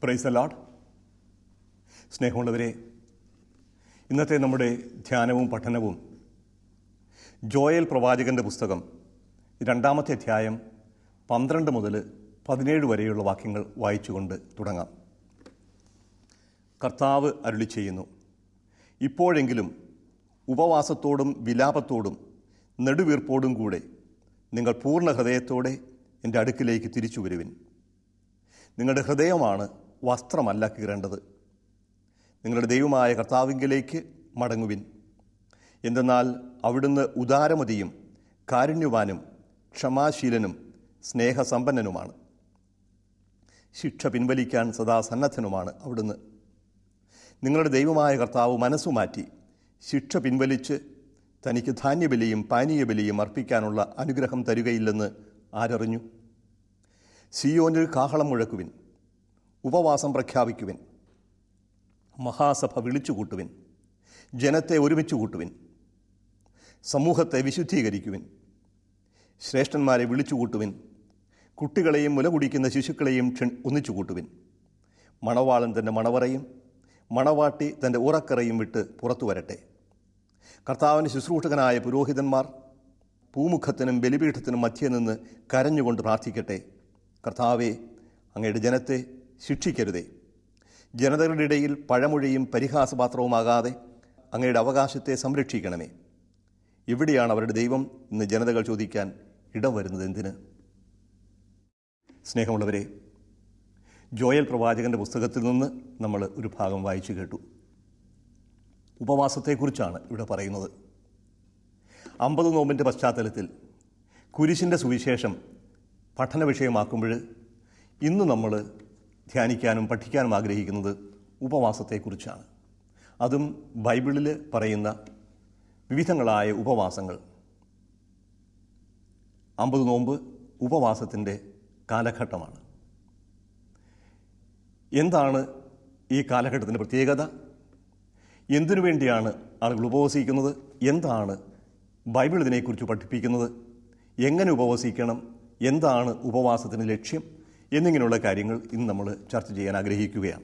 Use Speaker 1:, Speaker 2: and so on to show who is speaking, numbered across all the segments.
Speaker 1: praise the load സ്നേഹമുള്ളവരെ ഇന്നത്തെ നമ്മുടെ ധ്യാനവും പഠനവും ജോയൽ പ്രവാചകന്റെ പുസ്തകം രണ്ടാമത്തെ അധ്യായം പന്ത്രണ്ട് മുതൽ പതിനേഴ് വരെയുള്ള വാക്യങ്ങൾ വായിച്ചുകൊണ്ട് തുടങ്ങാം കർത്താവ് അരുളി ചെയ്യുന്നു ഇപ്പോഴെങ്കിലും ഉപവാസത്തോടും വിലാപത്തോടും നെടുവീർപ്പോടും കൂടെ നിങ്ങൾ പൂർണ്ണ ഹൃദയത്തോടെ എൻ്റെ അടുക്കിലേക്ക് തിരിച്ചു വരുവിൻ നിങ്ങളുടെ ഹൃദയമാണ് വസ്ത്രമല്ല കീറേണ്ടത് നിങ്ങളുടെ ദൈവമായ കർത്താവിങ്കിലേക്ക് മടങ്ങുവിൻ എന്തെന്നാൽ അവിടുന്ന് ഉദാരമതിയും കാരുണ്യവാനും ക്ഷമാശീലനും സ്നേഹസമ്പന്നനുമാണ് ശിക്ഷ പിൻവലിക്കാൻ സദാ സന്നദ്ധനുമാണ് അവിടുന്ന് നിങ്ങളുടെ ദൈവമായ കർത്താവ് മനസ്സുമാറ്റി ശിക്ഷ പിൻവലിച്ച് തനിക്ക് ധാന്യബലിയും പാനീയബലിയും അർപ്പിക്കാനുള്ള അനുഗ്രഹം തരികയില്ലെന്ന് ആരറിഞ്ഞു സിയോനിൽ കാഹളം മുഴക്കുവിൻ ഉപവാസം പ്രഖ്യാപിക്കുവിൻ മഹാസഭ വിളിച്ചു കൂട്ടുവിൻ ജനത്തെ ഒരുമിച്ച് കൂട്ടുവിൻ സമൂഹത്തെ വിശുദ്ധീകരിക്കുവിൻ ശ്രേഷ്ഠന്മാരെ വിളിച്ചു കൂട്ടുവിൻ കുട്ടികളെയും മുല കുടിക്കുന്ന ശിശുക്കളെയും ക്ഷ ഒന്നിച്ചു കൂട്ടുവിൻ മണവാളൻ തൻ്റെ മണവറയും മണവാട്ടി തൻ്റെ ഉറക്കറയും വിട്ട് പുറത്തു വരട്ടെ കർത്താവിന് ശുശ്രൂഷകനായ പുരോഹിതന്മാർ പൂമുഖത്തിനും ബലിപീഠത്തിനും മധ്യേ നിന്ന് കരഞ്ഞുകൊണ്ട് പ്രാർത്ഥിക്കട്ടെ കർത്താവെ അങ്ങയുടെ ജനത്തെ ശിക്ഷിക്കരുതേ ജനതകളുടെ ഇടയിൽ പഴമൊഴിയും പരിഹാസപാത്രവുമാകാതെ അങ്ങയുടെ അവകാശത്തെ സംരക്ഷിക്കണമേ ഇവിടെയാണ് അവരുടെ ദൈവം ഇന്ന് ജനതകൾ ചോദിക്കാൻ ഇടവരുന്നത് എന്തിന് സ്നേഹമുള്ളവരെ ജോയൽ പ്രവാചകന്റെ പുസ്തകത്തിൽ നിന്ന് നമ്മൾ ഒരു ഭാഗം വായിച്ചു കേട്ടു ഉപവാസത്തെക്കുറിച്ചാണ് ഇവിടെ പറയുന്നത് അമ്പത് നോമ്പിൻ്റെ പശ്ചാത്തലത്തിൽ കുരിശിൻ്റെ സുവിശേഷം പഠന വിഷയമാക്കുമ്പോൾ ഇന്ന് നമ്മൾ ധ്യാനിക്കാനും പഠിക്കാനും ആഗ്രഹിക്കുന്നത് ഉപവാസത്തെക്കുറിച്ചാണ് അതും ബൈബിളിൽ പറയുന്ന വിവിധങ്ങളായ ഉപവാസങ്ങൾ അമ്പത് നോമ്പ് ഉപവാസത്തിൻ്റെ കാലഘട്ടമാണ് എന്താണ് ഈ കാലഘട്ടത്തിൻ്റെ പ്രത്യേകത എന്തിനു വേണ്ടിയാണ് ആളുകൾ ഉപവസിക്കുന്നത് എന്താണ് ബൈബിൾ ഇതിനെക്കുറിച്ച് പഠിപ്പിക്കുന്നത് എങ്ങനെ ഉപവസിക്കണം എന്താണ് ഉപവാസത്തിൻ്റെ ലക്ഷ്യം എന്നിങ്ങനെയുള്ള കാര്യങ്ങൾ ഇന്ന് നമ്മൾ ചർച്ച ചെയ്യാൻ ആഗ്രഹിക്കുകയാണ്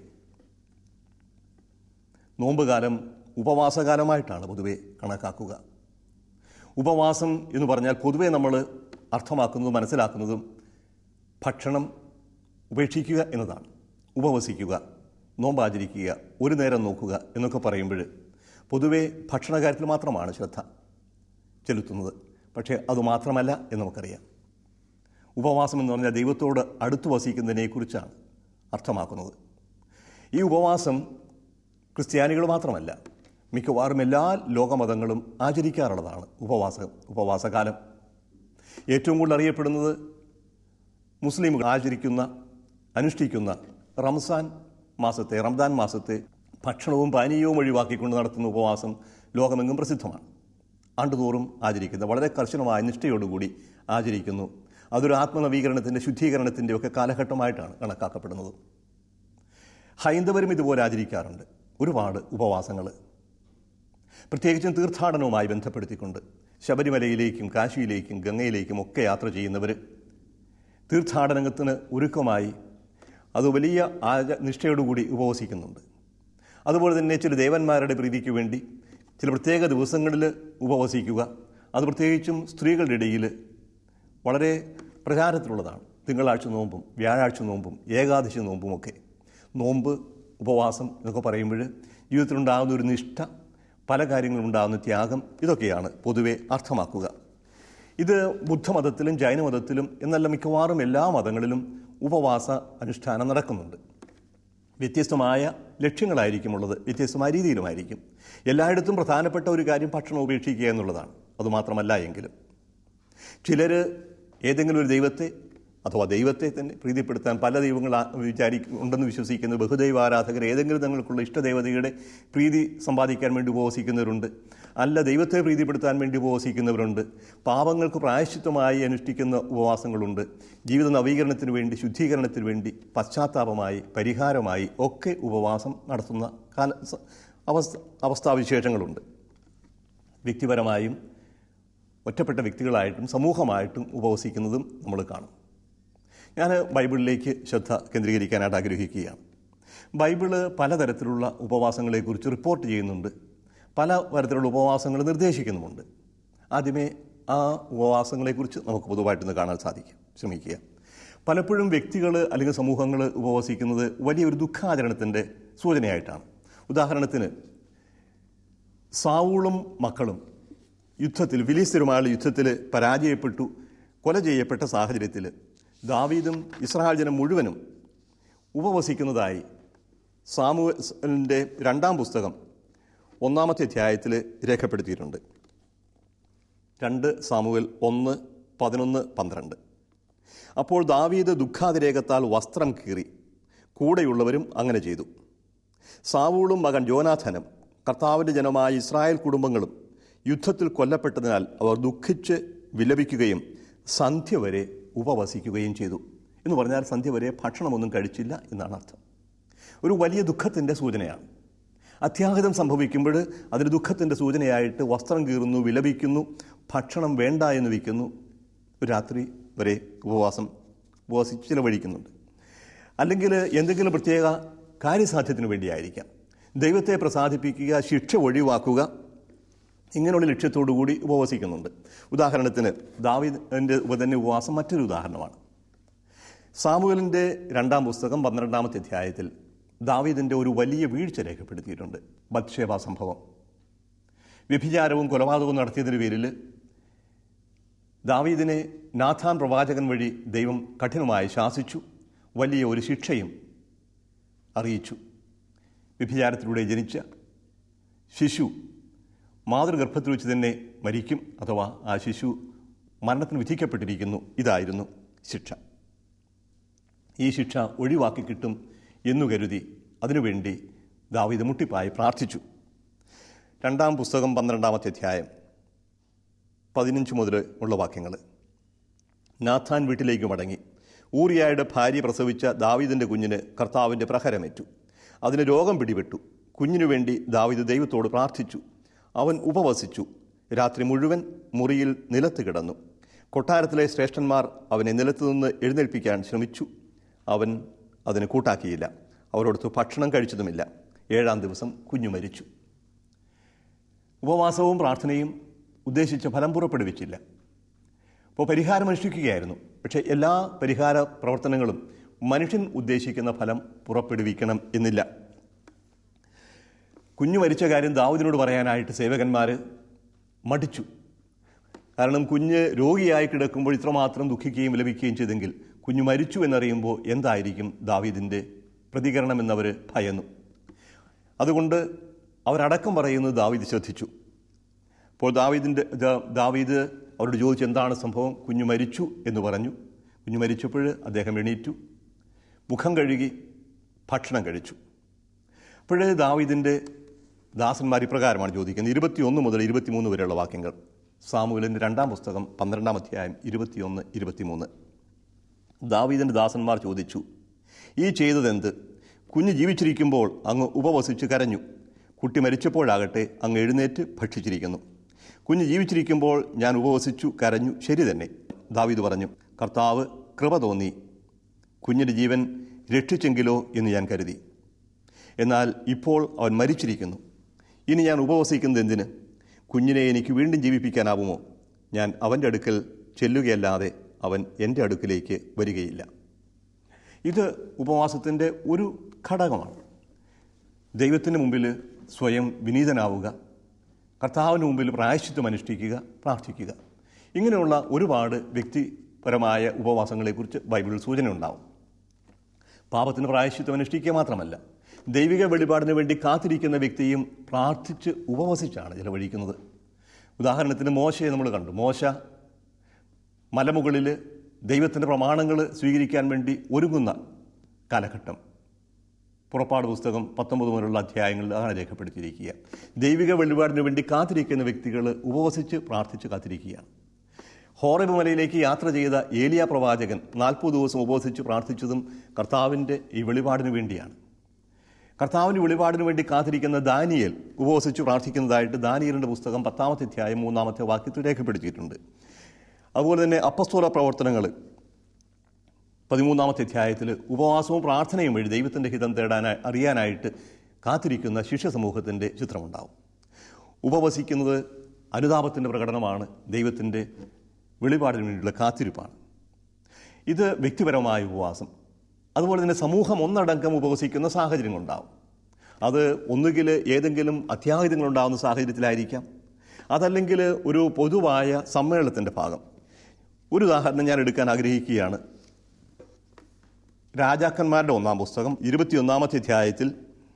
Speaker 1: നോമ്പുകാലം ഉപവാസകാലമായിട്ടാണ് പൊതുവെ കണക്കാക്കുക ഉപവാസം എന്ന് പറഞ്ഞാൽ പൊതുവെ നമ്മൾ അർത്ഥമാക്കുന്നതും മനസ്സിലാക്കുന്നതും ഭക്ഷണം ഉപേക്ഷിക്കുക എന്നതാണ് ഉപവസിക്കുക നോമ്പാചരിക്കുക ഒരു നേരം നോക്കുക എന്നൊക്കെ പറയുമ്പോൾ പൊതുവെ ഭക്ഷണകാര്യത്തിൽ മാത്രമാണ് ശ്രദ്ധ ചെലുത്തുന്നത് പക്ഷേ അതുമാത്രമല്ല എന്ന് നമുക്കറിയാം ഉപവാസം എന്ന് പറഞ്ഞാൽ ദൈവത്തോട് അടുത്തു വസിക്കുന്നതിനെക്കുറിച്ചാണ് അർത്ഥമാക്കുന്നത് ഈ ഉപവാസം ക്രിസ്ത്യാനികൾ മാത്രമല്ല മിക്കവാറും എല്ലാ ലോകമതങ്ങളും ആചരിക്കാറുള്ളതാണ് ഉപവാസം ഉപവാസകാലം ഏറ്റവും കൂടുതൽ അറിയപ്പെടുന്നത് മുസ്ലിമുകൾ ആചരിക്കുന്ന അനുഷ്ഠിക്കുന്ന റംസാൻ മാസത്തെ റംദാൻ മാസത്തെ ഭക്ഷണവും പാനീയവും ഒഴിവാക്കിക്കൊണ്ട് നടത്തുന്ന ഉപവാസം ലോകമെങ്ങും പ്രസിദ്ധമാണ് ആണ്ടുതോറും ആചരിക്കുന്ന വളരെ കർശനമായ നിഷ്ഠയോടുകൂടി ആചരിക്കുന്നു അതൊരു ആത്മനവീകരണത്തിൻ്റെ ശുദ്ധീകരണത്തിൻ്റെ ഒക്കെ കാലഘട്ടമായിട്ടാണ് കണക്കാക്കപ്പെടുന്നത് ഹൈന്ദവരും ഇതുപോലെ ആചരിക്കാറുണ്ട് ഒരുപാട് ഉപവാസങ്ങൾ പ്രത്യേകിച്ചും തീർത്ഥാടനവുമായി ബന്ധപ്പെടുത്തിക്കൊണ്ട് ശബരിമലയിലേക്കും കാശിയിലേക്കും ഗംഗയിലേക്കും ഒക്കെ യാത്ര ചെയ്യുന്നവർ തീർത്ഥാടനത്തിന് ഒരുക്കമായി അത് വലിയ ആച നിഷ്ഠയോടുകൂടി ഉപവസിക്കുന്നുണ്ട് അതുപോലെ തന്നെ ചില ദേവന്മാരുടെ പ്രീതിക്ക് വേണ്ടി ചില പ്രത്യേക ദിവസങ്ങളിൽ ഉപവസിക്കുക അത് പ്രത്യേകിച്ചും സ്ത്രീകളുടെ ഇടയിൽ വളരെ പ്രചാരത്തിലുള്ളതാണ് തിങ്കളാഴ്ച നോമ്പും വ്യാഴാഴ്ച നോമ്പും ഏകാദശി നോമ്പും ഒക്കെ നോമ്പ് ഉപവാസം എന്നൊക്കെ പറയുമ്പോൾ ജീവിതത്തിലുണ്ടാകുന്ന ഒരു നിഷ്ഠ പല കാര്യങ്ങളുണ്ടാകുന്ന ത്യാഗം ഇതൊക്കെയാണ് പൊതുവെ അർത്ഥമാക്കുക ഇത് ബുദ്ധമതത്തിലും ജൈനമതത്തിലും എന്നല്ല മിക്കവാറും എല്ലാ മതങ്ങളിലും ഉപവാസ അനുഷ്ഠാനം നടക്കുന്നുണ്ട് വ്യത്യസ്തമായ ലക്ഷ്യങ്ങളായിരിക്കും ഉള്ളത് വ്യത്യസ്തമായ രീതിയിലുമായിരിക്കും എല്ലായിടത്തും പ്രധാനപ്പെട്ട ഒരു കാര്യം ഭക്ഷണം ഉപേക്ഷിക്കുക എന്നുള്ളതാണ് അതുമാത്രമല്ല എങ്കിലും ചിലർ ഏതെങ്കിലും ഒരു ദൈവത്തെ അഥവാ ദൈവത്തെ തന്നെ പ്രീതിപ്പെടുത്താൻ പല ദൈവങ്ങൾ വിചാരി ഉണ്ടെന്ന് വിശ്വസിക്കുന്ന ബഹുദൈവ ആരാധകർ ഏതെങ്കിലും തങ്ങൾക്കുള്ള ഇഷ്ടദേവതയുടെ പ്രീതി സമ്പാദിക്കാൻ വേണ്ടി ഉപവസിക്കുന്നവരുണ്ട് അല്ല ദൈവത്തെ പ്രീതിപ്പെടുത്താൻ വേണ്ടി ഉപവസിക്കുന്നവരുണ്ട് പാപങ്ങൾക്ക് പ്രായശ്ചിത്തമായി അനുഷ്ഠിക്കുന്ന ഉപവാസങ്ങളുണ്ട് ജീവിത നവീകരണത്തിന് വേണ്ടി ശുദ്ധീകരണത്തിന് വേണ്ടി പശ്ചാത്താപമായി പരിഹാരമായി ഒക്കെ ഉപവാസം നടത്തുന്ന കാല അവസ്ഥ അവസ്ഥാവിശേഷങ്ങളുണ്ട് വ്യക്തിപരമായും ഒറ്റപ്പെട്ട വ്യക്തികളായിട്ടും സമൂഹമായിട്ടും ഉപവസിക്കുന്നതും നമ്മൾ കാണും ഞാൻ ബൈബിളിലേക്ക് ശ്രദ്ധ കേന്ദ്രീകരിക്കാനായിട്ട് ആഗ്രഹിക്കുകയാണ് ബൈബിള് പലതരത്തിലുള്ള ഉപവാസങ്ങളെക്കുറിച്ച് റിപ്പോർട്ട് ചെയ്യുന്നുണ്ട് പല തരത്തിലുള്ള ഉപവാസങ്ങൾ നിർദ്ദേശിക്കുന്നുമുണ്ട് ആദ്യമേ ആ ഉപവാസങ്ങളെക്കുറിച്ച് നമുക്ക് പൊതുവായിട്ടൊന്ന് കാണാൻ സാധിക്കും ശ്രമിക്കുക പലപ്പോഴും വ്യക്തികൾ അല്ലെങ്കിൽ സമൂഹങ്ങൾ ഉപവസിക്കുന്നത് വലിയൊരു ദുഃഖാചരണത്തിൻ്റെ സൂചനയായിട്ടാണ് ഉദാഹരണത്തിന് സാവൂളും മക്കളും യുദ്ധത്തിൽ ഫിലിസ്തീനുമായുള്ള യുദ്ധത്തിൽ പരാജയപ്പെട്ടു കൊല ചെയ്യപ്പെട്ട സാഹചര്യത്തിൽ ദാവീദും ഇസ്രായേൽ ജനം മുഴുവനും ഉപവസിക്കുന്നതായി സാമുവലിൻ്റെ രണ്ടാം പുസ്തകം ഒന്നാമത്തെ അധ്യായത്തിൽ രേഖപ്പെടുത്തിയിട്ടുണ്ട് രണ്ട് സാമുവൽ ഒന്ന് പതിനൊന്ന് പന്ത്രണ്ട് അപ്പോൾ ദാവീദ് ദുഃഖാതിരേകത്താൽ വസ്ത്രം കീറി കൂടെയുള്ളവരും അങ്ങനെ ചെയ്തു സാവൂളും മകൻ ജോനാഥനും കർത്താവിൻ്റെ ജനമായ ഇസ്രായേൽ കുടുംബങ്ങളും യുദ്ധത്തിൽ കൊല്ലപ്പെട്ടതിനാൽ അവർ ദുഃഖിച്ച് വിലപിക്കുകയും സന്ധ്യ വരെ ഉപവസിക്കുകയും ചെയ്തു എന്ന് പറഞ്ഞാൽ സന്ധ്യ വരെ ഭക്ഷണമൊന്നും കഴിച്ചില്ല എന്നാണ് അർത്ഥം ഒരു വലിയ ദുഃഖത്തിൻ്റെ സൂചനയാണ് അത്യാഹിതം സംഭവിക്കുമ്പോൾ അതിന് ദുഃഖത്തിൻ്റെ സൂചനയായിട്ട് വസ്ത്രം കീറുന്നു വിലപിക്കുന്നു ഭക്ഷണം വേണ്ട എന്ന് വയ്ക്കുന്നു ഒരു രാത്രി വരെ ഉപവാസം ഉപവസിച്ച് ചിലവഴിക്കുന്നുണ്ട് അല്ലെങ്കിൽ എന്തെങ്കിലും പ്രത്യേക കാര്യസാധ്യത്തിന് വേണ്ടിയായിരിക്കാം ദൈവത്തെ പ്രസാദിപ്പിക്കുക ശിക്ഷ ഒഴിവാക്കുക ഇങ്ങനെയുള്ള ലക്ഷ്യത്തോടു കൂടി ഉപവസിക്കുന്നുണ്ട് ഉദാഹരണത്തിന് ദാവിദിൻ്റെ ഉപതന്നെ ഉപവാസം മറ്റൊരു ഉദാഹരണമാണ് സാമുവലിൻ്റെ രണ്ടാം പുസ്തകം പന്ത്രണ്ടാമത്തെ അധ്യായത്തിൽ ദാവീദിൻ്റെ ഒരു വലിയ വീഴ്ച രേഖപ്പെടുത്തിയിട്ടുണ്ട് ബത്ഷേബ സംഭവം വ്യഭിചാരവും കൊലപാതകവും നടത്തിയതിന് പേരിൽ ദാവീദിനെ നാഥാൻ പ്രവാചകൻ വഴി ദൈവം കഠിനമായി ശാസിച്ചു വലിയ ഒരു ശിക്ഷയും അറിയിച്ചു വ്യഭിചാരത്തിലൂടെ ജനിച്ച ശിശു മാതൃഗർഭത്തിൽ വെച്ച് തന്നെ മരിക്കും അഥവാ ആ ശിശു മരണത്തിന് വിധിക്കപ്പെട്ടിരിക്കുന്നു ഇതായിരുന്നു ശിക്ഷ ഈ ശിക്ഷ ഒഴിവാക്കി കിട്ടും എന്നു കരുതി അതിനുവേണ്ടി ദാവീദ് മുട്ടിപ്പായി പ്രാർത്ഥിച്ചു രണ്ടാം പുസ്തകം പന്ത്രണ്ടാമത്തെ അധ്യായം പതിനഞ്ച് മുതൽ ഉള്ള വാക്യങ്ങൾ നാഥാൻ വീട്ടിലേക്ക് മടങ്ങി ഊറിയായുടെ ഭാര്യ പ്രസവിച്ച ദാവീദിൻ്റെ കുഞ്ഞിന് കർത്താവിൻ്റെ പ്രഹരമേറ്റു അതിന് രോഗം പിടിപെട്ടു കുഞ്ഞിനു വേണ്ടി ദാവീദ് ദൈവത്തോട് പ്രാർത്ഥിച്ചു അവൻ ഉപവസിച്ചു രാത്രി മുഴുവൻ മുറിയിൽ നിലത്ത് കിടന്നു കൊട്ടാരത്തിലെ ശ്രേഷ്ഠന്മാർ അവനെ നിലത്തു നിന്ന് എഴുന്നേൽപ്പിക്കാൻ ശ്രമിച്ചു അവൻ അതിന് കൂട്ടാക്കിയില്ല അവരോടത്ത് ഭക്ഷണം കഴിച്ചതുമില്ല ഏഴാം ദിവസം കുഞ്ഞു മരിച്ചു ഉപവാസവും പ്രാർത്ഥനയും ഉദ്ദേശിച്ച ഫലം പുറപ്പെടുവിച്ചില്ല അപ്പോൾ പരിഹാരം അനുഷ്ഠിക്കുകയായിരുന്നു പക്ഷേ എല്ലാ പരിഹാര പ്രവർത്തനങ്ങളും മനുഷ്യൻ ഉദ്ദേശിക്കുന്ന ഫലം പുറപ്പെടുവിക്കണം എന്നില്ല കുഞ്ഞു മരിച്ച കാര്യം ദാവൂദിനോട് പറയാനായിട്ട് സേവകന്മാർ മടിച്ചു കാരണം കുഞ്ഞ് രോഗിയായി കിടക്കുമ്പോൾ ഇത്രമാത്രം ദുഃഖിക്കുകയും വിലപിക്കുകയും ചെയ്തെങ്കിൽ കുഞ്ഞു മരിച്ചു എന്നറിയുമ്പോൾ എന്തായിരിക്കും ദാവീദിൻ്റെ പ്രതികരണം എന്നവർ ഭയന്നു അതുകൊണ്ട് അവരടക്കം പറയുന്നത് ദാവീദ് ശ്രദ്ധിച്ചു അപ്പോൾ ദാവീദിൻ്റെ ദാ- ദാവീദ് അവരോട് ചോദിച്ചു എന്താണ് സംഭവം കുഞ്ഞു മരിച്ചു എന്ന് പറഞ്ഞു കുഞ്ഞു മരിച്ചപ്പോൾ അദ്ദേഹം എണീറ്റു മുഖം കഴുകി ഭക്ഷണം കഴിച്ചു അപ്പോഴേ ദാവീദിൻ്റെ ദാസന്മാർ ഇപ്രകാരമാണ് ചോദിക്കുന്നത് ഇരുപത്തിയൊന്ന് മുതൽ ഇരുപത്തിമൂന്ന് വരെയുള്ള വാക്യങ്ങൾ സാമുവലിൻ്റെ രണ്ടാം പുസ്തകം പന്ത്രണ്ടാം അധ്യായം ഇരുപത്തിയൊന്ന് ഇരുപത്തിമൂന്ന് ദാവീദിൻ്റെ ദാസന്മാർ ചോദിച്ചു ഈ ചെയ്തതെന്ത് കുഞ്ഞ് ജീവിച്ചിരിക്കുമ്പോൾ അങ്ങ് ഉപവസിച്ച് കരഞ്ഞു കുട്ടി മരിച്ചപ്പോഴാകട്ടെ അങ്ങ് എഴുന്നേറ്റ് ഭക്ഷിച്ചിരിക്കുന്നു കുഞ്ഞ് ജീവിച്ചിരിക്കുമ്പോൾ ഞാൻ ഉപവസിച്ചു കരഞ്ഞു ശരി തന്നെ ദാവീദ് പറഞ്ഞു കർത്താവ് കൃപ തോന്നി കുഞ്ഞിൻ്റെ ജീവൻ രക്ഷിച്ചെങ്കിലോ എന്ന് ഞാൻ കരുതി എന്നാൽ ഇപ്പോൾ അവൻ മരിച്ചിരിക്കുന്നു ഇനി ഞാൻ ഉപവസിക്കുന്നത് എന്തിന് കുഞ്ഞിനെ എനിക്ക് വീണ്ടും ജീവിപ്പിക്കാനാവുമോ ഞാൻ അവൻ്റെ അടുക്കൽ ചെല്ലുകയല്ലാതെ അവൻ എൻ്റെ അടുക്കിലേക്ക് വരികയില്ല ഇത് ഉപവാസത്തിൻ്റെ ഒരു ഘടകമാണ് ദൈവത്തിന് മുമ്പിൽ സ്വയം വിനീതനാവുക കർത്താവിന് മുമ്പിൽ പ്രായശ്ചിത്വം അനുഷ്ഠിക്കുക പ്രാർത്ഥിക്കുക ഇങ്ങനെയുള്ള ഒരുപാട് വ്യക്തിപരമായ ഉപവാസങ്ങളെക്കുറിച്ച് ബൈബിളിൽ സൂചന ഉണ്ടാവും പാപത്തിന് പ്രായശ്ചിത്വം അനുഷ്ഠിക്കുക മാത്രമല്ല ദൈവിക വെളിപാടിന് വേണ്ടി കാത്തിരിക്കുന്ന വ്യക്തിയും പ്രാർത്ഥിച്ച് ഉപവസിച്ചാണ് ചിലവഴിക്കുന്നത് ഉദാഹരണത്തിന് മോശയെ നമ്മൾ കണ്ടു മോശ മലമുകളിൽ ദൈവത്തിൻ്റെ പ്രമാണങ്ങൾ സ്വീകരിക്കാൻ വേണ്ടി ഒരുങ്ങുന്ന കാലഘട്ടം പുറപ്പാട് പുസ്തകം പത്തൊമ്പത് മുതലുള്ള അധ്യായങ്ങളിൽ അതാണ് രേഖപ്പെടുത്തിയിരിക്കുക ദൈവിക വെളിപാടിന് വേണ്ടി കാത്തിരിക്കുന്ന വ്യക്തികൾ ഉപവസിച്ച് പ്രാർത്ഥിച്ച് കാത്തിരിക്കുകയാണ് ഹോറബ് മലയിലേക്ക് യാത്ര ചെയ്ത ഏലിയ പ്രവാചകൻ നാൽപ്പത് ദിവസം ഉപവസിച്ച് പ്രാർത്ഥിച്ചതും കർത്താവിൻ്റെ ഈ വെളിപാടിന് വേണ്ടിയാണ് കർത്താവിൻ്റെ വെളിപാടിന് വേണ്ടി കാത്തിരിക്കുന്ന ദാനിയേൽ ഉപവസിച്ച് പ്രാർത്ഥിക്കുന്നതായിട്ട് ദാനിയലിൻ്റെ പുസ്തകം പത്താമത്തെ അധ്യായം മൂന്നാമത്തെ വാക്യത്തിൽ രേഖപ്പെടുത്തിയിട്ടുണ്ട് അതുപോലെ തന്നെ അപ്പസ്തോല പ്രവർത്തനങ്ങൾ പതിമൂന്നാമത്തെ അധ്യായത്തിൽ ഉപവാസവും പ്രാർത്ഥനയും വഴി ദൈവത്തിൻ്റെ ഹിതം തേടാനായി അറിയാനായിട്ട് കാത്തിരിക്കുന്ന ശിഷ്യ സമൂഹത്തിൻ്റെ ചിത്രമുണ്ടാവും ഉപവസിക്കുന്നത് അനുതാപത്തിൻ്റെ പ്രകടനമാണ് ദൈവത്തിൻ്റെ വെളിപാടിന് വേണ്ടിയുള്ള കാത്തിരിപ്പാണ് ഇത് വ്യക്തിപരമായ ഉപവാസം അതുപോലെ തന്നെ സമൂഹം ഒന്നടങ്കം ഉപവസിക്കുന്ന സാഹചര്യങ്ങളുണ്ടാവും അത് ഒന്നുകിൽ ഏതെങ്കിലും അത്യാഹിതങ്ങളുണ്ടാകുന്ന സാഹചര്യത്തിലായിരിക്കാം അതല്ലെങ്കിൽ ഒരു പൊതുവായ സമ്മേളനത്തിൻ്റെ ഭാഗം ഒരു ഉദാഹരണം ഞാൻ എടുക്കാൻ ആഗ്രഹിക്കുകയാണ് രാജാക്കന്മാരുടെ ഒന്നാം പുസ്തകം ഇരുപത്തിയൊന്നാമത്തെ അധ്യായത്തിൽ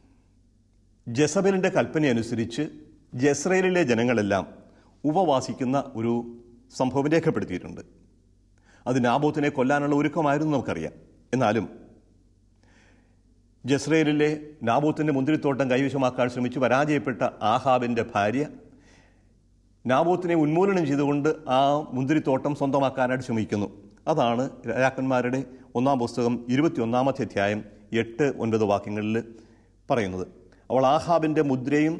Speaker 1: ജസബലിൻ്റെ കൽപ്പനയനുസരിച്ച് ജസ്രയേലിലെ ജനങ്ങളെല്ലാം ഉപവാസിക്കുന്ന ഒരു സംഭവം രേഖപ്പെടുത്തിയിട്ടുണ്ട് അത് നാബോത്തിനെ കൊല്ലാനുള്ള ഒരുക്കമായിരുന്നു നമുക്കറിയാം എന്നാലും ജസ്രയേലിലെ നാബോത്തിൻ്റെ മുന്തിരിത്തോട്ടം കൈവശമാക്കാൻ ശ്രമിച്ച് പരാജയപ്പെട്ട ആഹാബിൻ്റെ ഭാര്യ നാബോത്തിനെ ഉന്മൂലനം ചെയ്തുകൊണ്ട് ആ മുന്തിരിത്തോട്ടം സ്വന്തമാക്കാനായിട്ട് ശ്രമിക്കുന്നു അതാണ് രാജാക്കന്മാരുടെ ഒന്നാം പുസ്തകം ഇരുപത്തിയൊന്നാമത്തെ അധ്യായം എട്ട് ഒൻപത് വാക്യങ്ങളിൽ പറയുന്നത് അവൾ ആഹാബിൻ്റെ മുദ്രയും